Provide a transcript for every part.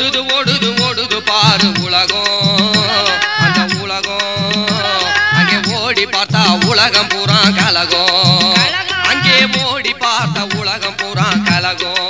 ஓடுது ஓடுது ஓடுது பாரு உலகம் அந்த உலகம் அங்கே ஓடி பார்த்தா உலகம் பூரா கலகம் அங்கே ஓடி பார்த்தா உலகம் பூரா கலகம்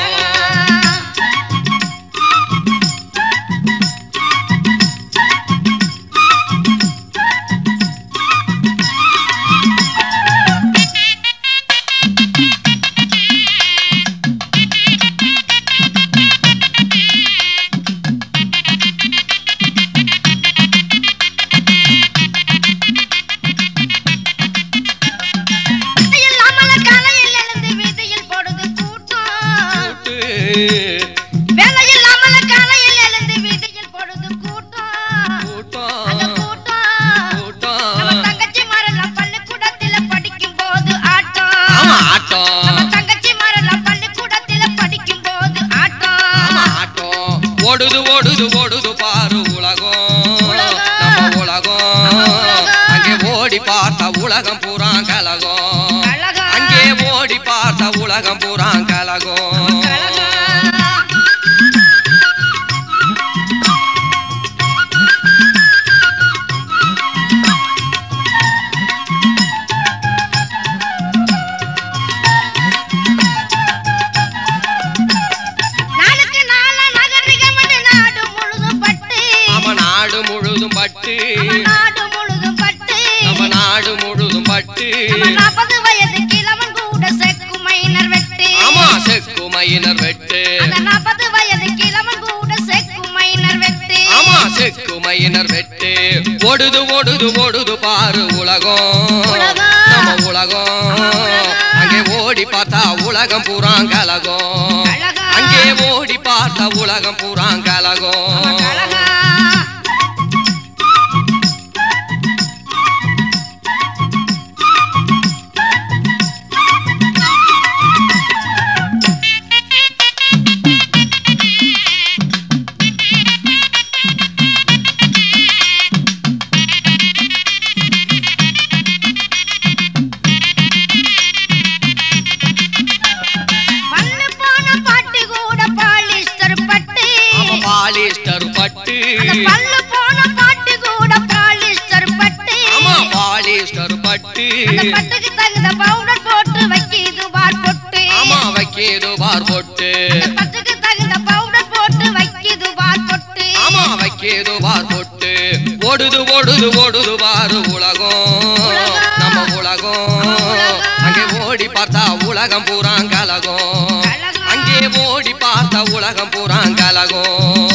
இல்லாமல காலையில் எழுந்து வீதியில் போடுது கூட்டம் கூட்டு வேலை இல்லாமல காலையில் எழுந்து வீதியில் போடுது கூட்டம் அந்த கூட்டம் கூட்டம் நம்ம கூட்டம் தங்கச்சி மாரெல்லாம் பள்ளிக்கூடத்தில படிக்கும் போது ஆட்டம் ஆமா நம்ம ஆட்டம் தங்கச்சி மாரெல்லாம் பள்ளிக்கூடத்தில படிக்கும் போது ஆட்டம் ஆமா ஆட்டம் ஓடுது ஓடுது ஓடுது பாரு உலகம் உலகம். நம்ம உலகம் நம்ம உலகம். அங்கே ஓடி பார்த்தா உலகம் பூரா கலகம் கலகம். அங்கே ஓடி பார்த்தா உலகம் பூரா கலகம் கலகம். நாளுக்கு நாளா நாகரிகம் என்று நாடு முழுதும் பட்டு நம்ம நாடு முழுதும் பட்டு நம்ம நாடு முழுதும் பட்டு நம்ம நாடு முழுதும் பட்டு நம்ம நாற்பது வயது கிழவன் கூட செக்கு மைனர் வெட்டு ஆமா செக்கு மையினர் வெட்டு அந்த நாற்பது வயது கிழவன் கூட செக்கு மைனர் வெட்டு ஆமா செக்கு மையினர் வெட்டு ஓடுது ஓடுது ஓடுது பாரு உலகம் உலகம். நம்ம உலகம் நம்ம உலகம். அங்கே ஓடி பார்த்தா உலகம் பூரா கலகம் கலகம். அங்கே ஓடி பார்த்தா உலகம் பூரா கலகம் நம்ம கலகம். பல்லு போன பாட்டு கூட பாலிஸ்டர் பட்டு ஆமா பாலிஸ்டர் பட்டு அந்த பல்லு போன பாட்டு கூட பாலிஸ்டர் பட்டு ஆமா பாலிஸ்டர் பட்டு அந்த பட்டுக்கு தகுந்த பவுடர் போட்டு வைக்கிது பார் பொட்டு ஆமா வைக்கிது பார் பொட்டு அந்த பட்டுக்கு தகுந்த பவுடர் போட்டு வைக்கிது பார் பொட்டு ஆமா வைக்கிது பார் பொட்டு ஓடுது ஓடுது ஓடுது பாரு உலகம் உலகம். நம்ம உலகம் நம்ம உலகம். அங்கே ஓடி பார்த்தா உலகம் பூரா கலகம் கலகம். அங்கே ஓடி பார்த்தா உலகம் பூரா கலகம்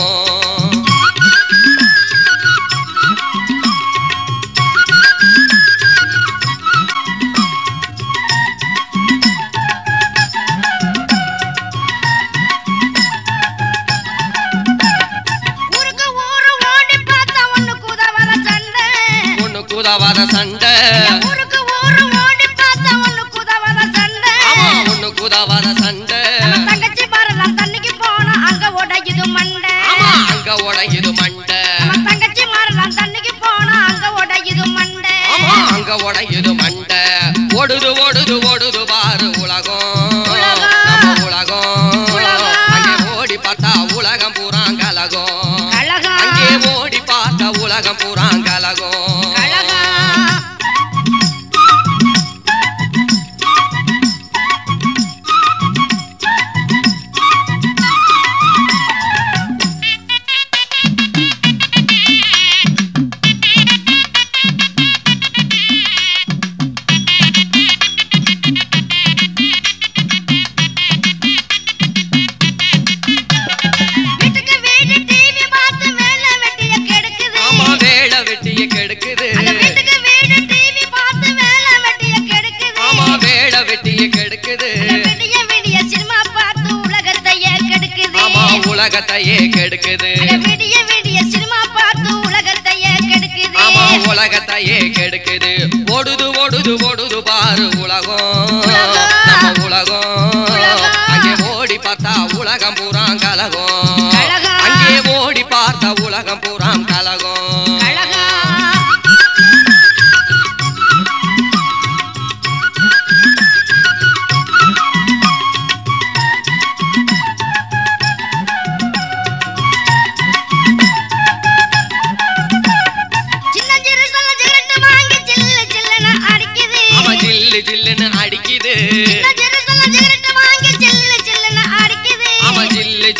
ஊருக்கு ஊரு ஓடி பார்த்தா ஒண்ணு குதவர சண்டை ஒண்ணு குதவாத சண்டை ஊருக்கு ஊரு ஓடி பார்த்தா ஒண்ணு குதவர சண்டை ஆமா ஒண்ணு குதவாத சண்டை நம்ம தங்கச்சி பாரலாம் தண்ணிக்கு போனா அங்க உடையுது மண்டை ஆமா அங்க உடையுது மண்டை நம்ம தங்கச்சி மாறலாம் தண்ணிக்கு போனா அங்க உடையுது மண்டை ஆமா அங்க உடையுது மண்டை ஓடுது ஓடுது ஓடுது பாரு உலகம் உலகம். நம்ம உலகம் உலகம். அங்கே ஓடி பார்த்தா உலகம் பூரா கலகம் கலகம். அங்கே ஓடி பார்த்தா உலகம் பூரா கலகம் கலகம். வீட்டுக்கு வீடு டிவி பார்த்து வேலை வெட்டிய கெடுக்குது ஆமா வேலை வெட்டிய கெடுக்குது அந்த வீட்டுக்கு வீடு டிவி பார்த்து வேலை வெட்டிய கெடுக்குது ஆமா வேலை வெட்டிய கெடுக்குது விடிய விடிய சினிமா பார்த்து உலகத்தையே கெடுக்குது ஆமா உலகத்தையே கெடுக்குது அட விடிய விடிய சினிமா பார்த்து உலகத்தையே கெடுக்குது ஆமா உலகத்தையே கெடுக்குது ஓடுது ஓடுது ஓடுது பாரு உலகம் உலகம். நம்ம உலகம் உலகம். அங்கே ஓடி பார்த்தா உலகம் பூரா கலகம் கலகம். அங்கே ஓடி பார்த்தா உலகம் பூரா கலகம் கலகம்.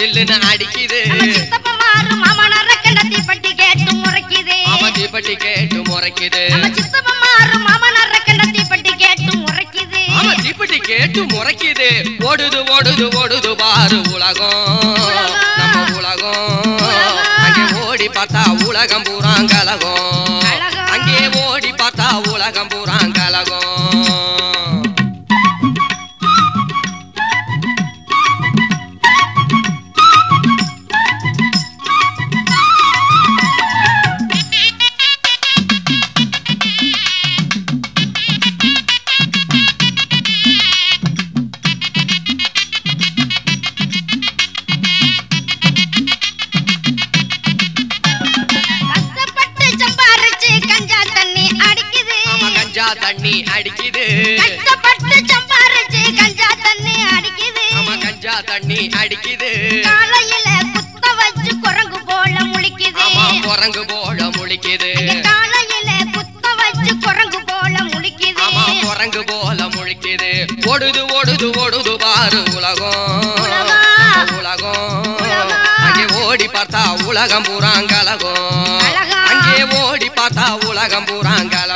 ஜில்லுன்னு அடிக்குது நம்ம சித்தப்ப மாறு மாமனார கண்டத்தி பட்டி கேட்டு முறைக்குது ஆமா தீப்பெட்டி கேட்டு முறைக்குது நம்ம சித்தப்ப மாறு மாமனார கண்டத்தி பட்டி கேட்டு முறைக்குது ஆமா தீப்பெட்டி கேட்டு முறைக்குது ஓடுது ஓடுது ஓடுது பாரு உலகம் உலகம். நம்ம உலகம் உலகம். அங்கே ஓடி பார்த்தா உலகம் பூரா கலகம் கலகம். அங்கே ஓடி பார்த்தா உலகம் பூரா கலகம் கஷ்டப்பட்டு சம்பாரிச்சு கஞ்சா தண்ணி அடிக்குது ஆமா கஞ்சா தண்ணி அடிக்குது கஷ்டப்பட்டு சம்பாரிச்சு கஞ்சா தண்ணி அடிக்குது ஆமா கஞ்சா தண்ணி அடிக்குது காலையில குத்த வச்சு குரங்கு போல முழிக்குது ஆமா குரங்கு போல முழிக்குது காலையில குத்த வச்சு குரங்கு போல முழிக்குது ஆமா குரங்கு போல முழிக்குது ஓடுது ஓடுது ஓடுது பாரு உலகம் உலகம். நம்ம உலகம் உலகம். அங்கே ஓடி பார்த்தா உலகம் பூரா கலகம் கலகம். அங்கே ஓடி பார்த்தா உலகம் பூரா கலகம்